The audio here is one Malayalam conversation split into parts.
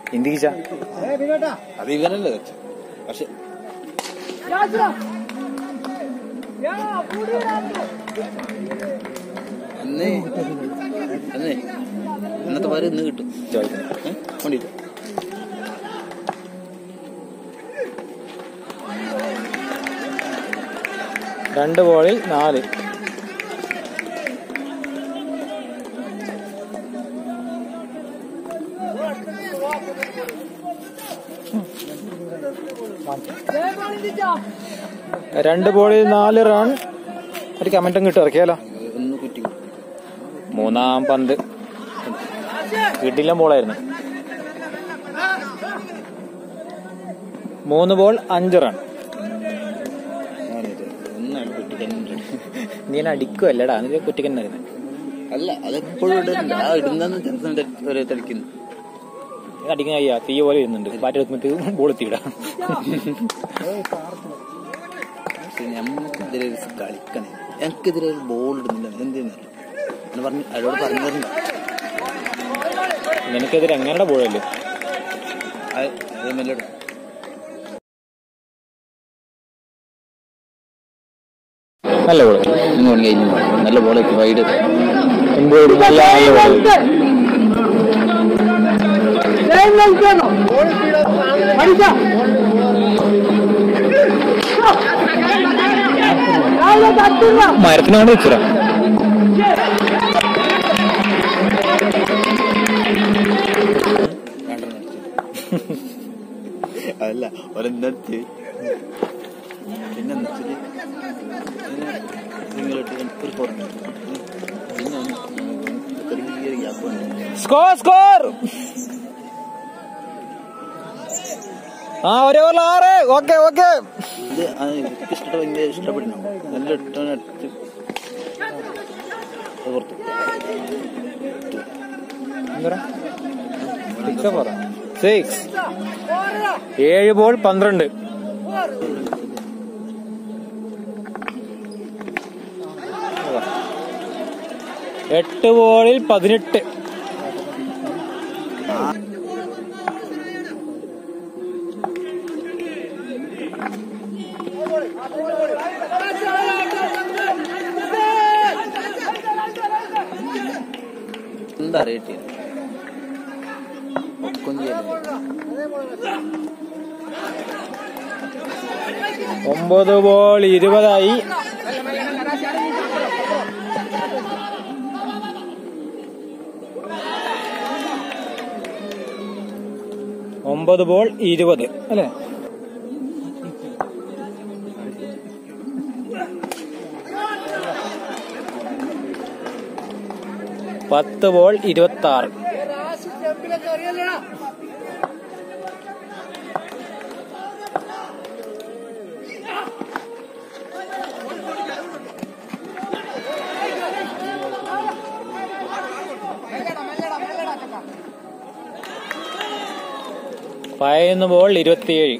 ഇന്ത്യച്ച അത് ഇവനല്ലേ വെച്ചു പക്ഷെ അന്നേ അന്നേ ഇന്നത്തെ പാല് ഇന്ന് കിട്ടും ഏ? കൊണ്ടിട്ട് രണ്ട് ബോളിൽ നാല് രണ്ട് ബോളിൽ നാല് റൺ ഒരു കമന്റും കിട്ടും ഇറക്കിയാലോ ഒന്ന് കുറ്റി മൂന്നാം പന്ത് കിട്ടില്ല ബോളായിരുന്നു മൂന്ന് ബോൾ അഞ്ച് റൺ ഞാനിത് ഒന്നാണ് കുറ്റിക്കന്നെ നീ എന്നെ അടിക്കുവല്ലടാ നിന്റെ കുറ്റിക്കന്നായിരുന്നു അല്ല അതെപ്പോഴും ഇടുന്നുണ്ട് ആ ഇടുന്നെന്ന് ചിലപ്പോൾ ഒരു തളിക്കുന്നു നീ അടിക്കുന്ന കയ്യാ തീ പോലെ ഇരുന്നുണ്ട് ബാറ്റ് എടുക്കുമ്പോഴത്തേക്ക് ബോൾ എത്തിയിടാം പക്ഷെ നമുക്കെതിരെ ഒരു കളിക്കണേ ഞങ്ങൾക്കെതിരെ ഒരു ബോൾ ഇടുന്നില്ല എന്തെന്ന് എന്ന് പറഞ്ഞ് അയാളോട് പറഞ്ഞു തരുന്നു നിനക്കെതിരെ എങ്ങനെയുടെ ബോളല്ലേ അത് മെല്ലെ ഇടും നല്ല ബോൾ ഇന്ന് പണി കഴിഞ്ഞു നല്ല ബോളൊക്കെ വൈഡ് മരത്തിനാണ് വെച്ചിടാ രണ്ടെണ്ണം അടിച്ചു. അതല്ല ഒരെണ്ണത്ത് പിന്നെ വെച്ചിട്ട് നിങ്ങളിട്ട് ഒരു പുറത്ത് പിന്നെ ഒന്ന് ചെറിയൊരു ഗ്യാപ്പ് വന്നു സ്കോർ സ്കോർ ആ ഒരു ഓവറിൽ ആറ് ഓക്കെ ഓക്കെ ഇത് ആ എനിക്ക് ഇഷ്ടപ്പെട്ട ഭയങ്കര ഇഷ്ടപ്പെടുന്നു നല്ല ഇട്ടവനെ അടിച്ച് അത് പുറത്ത് സിക്സ് ഏഴ് ബോൾ പന്ത്രണ്ട് എട്ട് ബോളിൽ പതിനെട്ട് എന്താ അറിയട്ടെ ഒക്കും ചെയ്യാൻ ഒമ്പത് ബോൾ ഇരുപതായി ഒമ്പത് ബോൾ ഇരുപത് അല്ലേ പത്ത് ബോൾ ഇരുപത്തി ആറ് പതിനൊന്ന് ബോൾ ഇരുപത്തിയേഴ്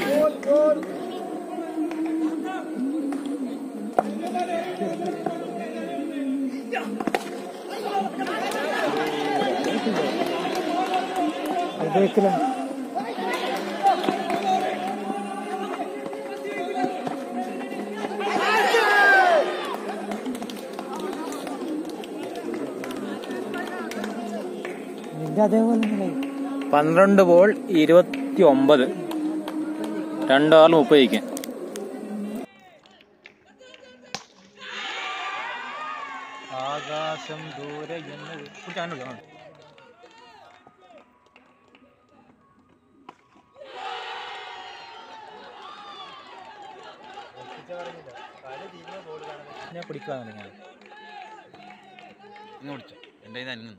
പന്ത്രണ്ട് ബോൾ ഇരുപത്തി ഒമ്പത് രണ്ട് ഓവറിൽ മുപ്പത് ജയിക്കാൻ ആകാശം ദൂരെ എന്ന് ഞാൻ പിടിക്കാന്ന് ഞാൻ ഇങ്ങ് പിടിച്ചോ എൻ്റെ കയ്യിൽ നിന്ന്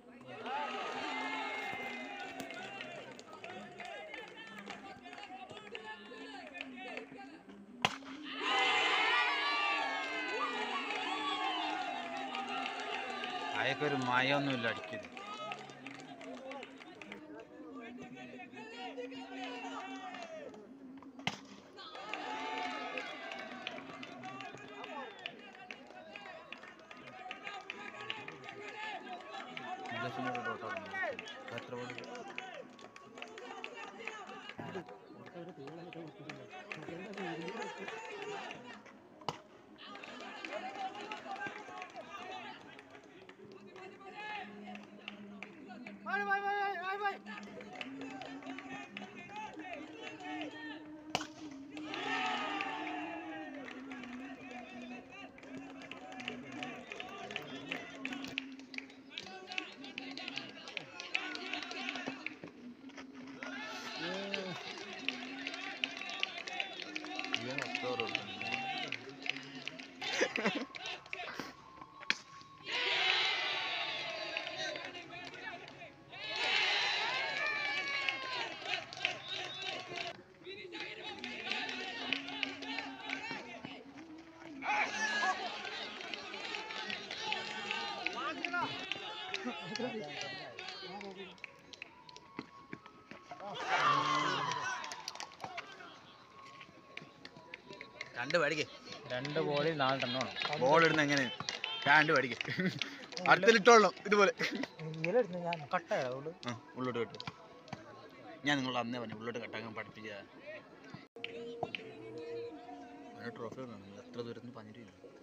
അയൊക്കെ ഒരു മയൊന്നുമില്ല അടിക്കത് എത്ര രണ്ട് പേടിക്കേ രണ്ട് ബോളിൽ നാല് റണ്ണാണ് ബോൾ ഇടുന്ന എങ്ങനെ രണ്ട് പേടിക്കേ അടുത്തിലിട്ടോളണം ഇതുപോലെ ഞാൻ കട്ടായ ആ ഉള്ളോട്ട് കെട്ടു ഞാൻ നിങ്ങളോട് അന്നേ പറഞ്ഞു ഉള്ളോട്ട് കെട്ടാൻ പഠിപ്പിച്ച ട്രോഫി എത്ര ദൂരത്തിന് പഞ്ഞിട്ടില്ല